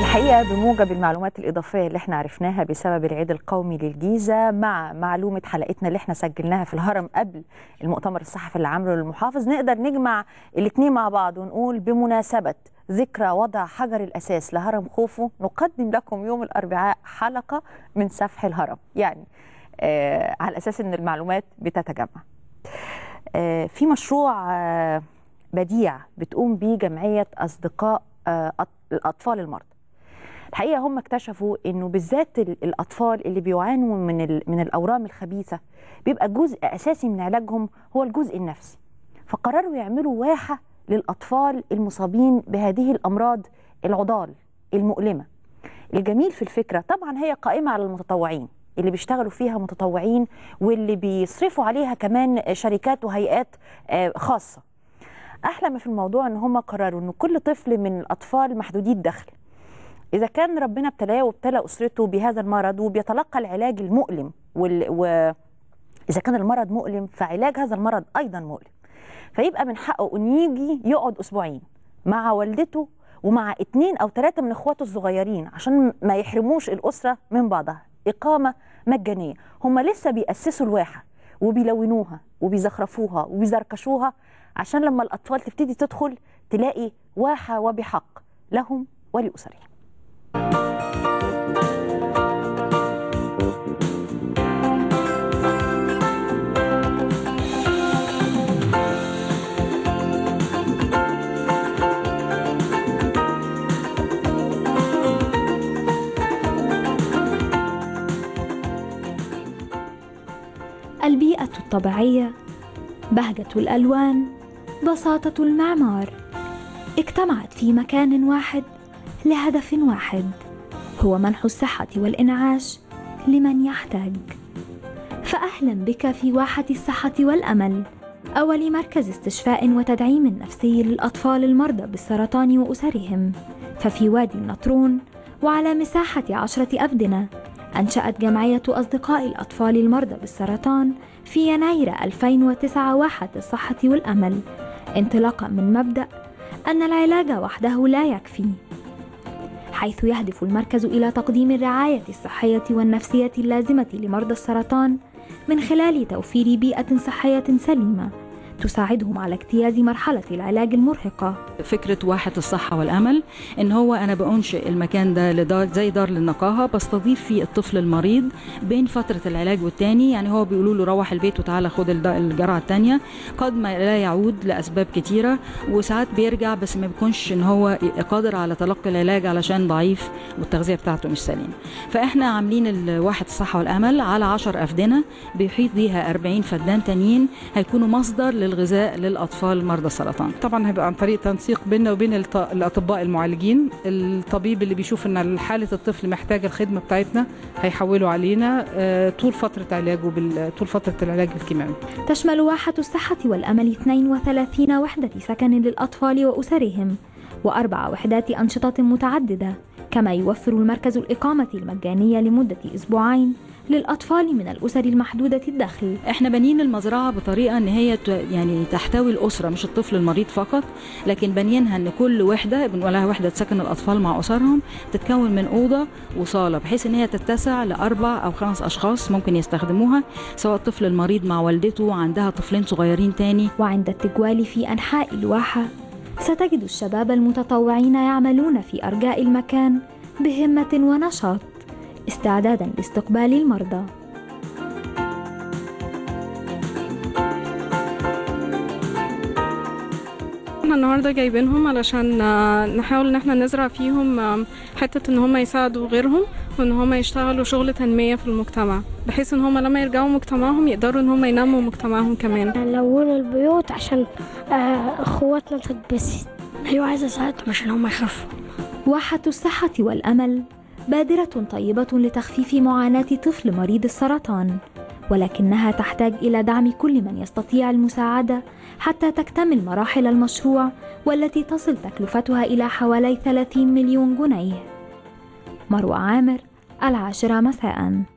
الحقيقه بموجب المعلومات الاضافيه اللي احنا عرفناها بسبب العيد القومي للجيزه مع معلومه حلقتنا اللي احنا سجلناها في الهرم قبل المؤتمر الصحفي اللي عامله المحافظ نقدر نجمع الاثنين مع بعض ونقول بمناسبه ذكرى وضع حجر الاساس لهرم خوفو نقدم لكم يوم الاربعاء حلقه من سفح الهرم يعني آه على اساس ان المعلومات بتتجمع آه في مشروع آه بديع بتقوم بيه جمعيه اصدقاء آه الاطفال المرضى الحقيقه هم اكتشفوا انه بالذات الاطفال اللي بيعانوا من من الاورام الخبيثه بيبقى جزء اساسي من علاجهم هو الجزء النفسي فقرروا يعملوا واحه للاطفال المصابين بهذه الامراض العضال المؤلمه الجميل في الفكره طبعا هي قائمه على المتطوعين اللي بيشتغلوا فيها متطوعين واللي بيصرفوا عليها كمان شركات وهيئات خاصه احلى ما في الموضوع ان هم قرروا ان كل طفل من الاطفال محدودي الدخل اذا كان ربنا ابتلاه وابتلى اسرته بهذا المرض وبيتلقى العلاج المؤلم وال... و... اذا كان المرض مؤلم فعلاج هذا المرض ايضا مؤلم فيبقى من حقه ان يجي يقعد اسبوعين مع والدته ومع اتنين او ثلاثه من اخواته الصغيرين عشان ما يحرموش الاسره من بعضها اقامه مجانيه هم لسه بياسسوا الواحه وبيلونوها وبيزخرفوها وبيزركشوها عشان لما الاطفال تبتدي تدخل تلاقي واحه وبحق لهم ولاسرهم البيئة الطبيعية بهجة الألوان بساطة المعمار اجتمعت في مكان واحد لهدف واحد هو منح الصحة والإنعاش لمن يحتاج فأهلا بك في واحة الصحة والأمل أول مركز استشفاء وتدعيم نفسي للأطفال المرضى بالسرطان وأسرهم ففي وادي النطرون وعلى مساحة عشرة أفدنة أنشأت جمعية أصدقاء الأطفال المرضى بالسرطان في يناير 2009 واحة الصحة والأمل انطلاقا من مبدأ أن العلاج وحده لا يكفي حيث يهدف المركز إلى تقديم الرعاية الصحية والنفسية اللازمة لمرضى السرطان من خلال توفير بيئة صحية سليمة تساعدهم على اجتياز مرحلة العلاج المرهقة فكرة واحة الصحة والأمل إن هو أنا بأنشئ المكان ده لدار زي دار للنقاهة بستضيف فيه الطفل المريض بين فترة العلاج والتاني يعني هو بيقولوا له روح البيت وتعالى خد الجرعة التانية قد ما لا يعود لأسباب كتيرة وساعات بيرجع بس ما بيكونش إن هو قادر على تلقي العلاج علشان ضعيف والتغذية بتاعته مش سليمة فإحنا عاملين واحة الصحة والأمل على 10 أفدنة بيحيط بيها 40 فدان تانيين هيكونوا مصدر للغذاء للأطفال مرضى السرطان طبعا هيبقى عن طريق تنسيق بيننا وبين الاطباء المعالجين الطبيب اللي بيشوف ان حاله الطفل محتاجه الخدمه بتاعتنا هيحوله علينا طول فتره علاجه طول فتره العلاج الكيماوي تشمل واحه الصحه والامل 32 وحده سكن للاطفال واسرهم واربع وحدات انشطه متعدده كما يوفر المركز الاقامه المجانيه لمده اسبوعين للأطفال من الأسر المحدودة الدخل احنا بنين المزرعة بطريقة ان هي يعني تحتوي الأسرة مش الطفل المريض فقط لكن بنينها ان كل وحدة بنقول لها وحدة سكن الأطفال مع أسرهم تتكون من أوضة وصالة بحيث ان هي تتسع لأربع أو خمس أشخاص ممكن يستخدموها سواء الطفل المريض مع والدته عندها طفلين صغيرين تاني وعند التجوال في أنحاء الواحة ستجد الشباب المتطوعين يعملون في أرجاء المكان بهمة ونشاط استعدادا لاستقبال المرضى احنا النهارده جايبينهم علشان نحاول ان احنا نزرع فيهم حته ان هم يساعدوا غيرهم وان هم يشتغلوا شغل تنميه في المجتمع بحيث ان هم لما يرجعوا مجتمعهم يقدروا ان هم ينموا مجتمعهم كمان نلون البيوت عشان اخواتنا تتبسط ايوه عايزه اساعدهم عشان هم يخافوا واحة الصحة والأمل بادرة طيبة لتخفيف معاناة طفل مريض السرطان ولكنها تحتاج إلى دعم كل من يستطيع المساعدة حتى تكتمل مراحل المشروع والتي تصل تكلفتها إلى حوالي 30 مليون جنيه مروى عامر العاشرة مساءً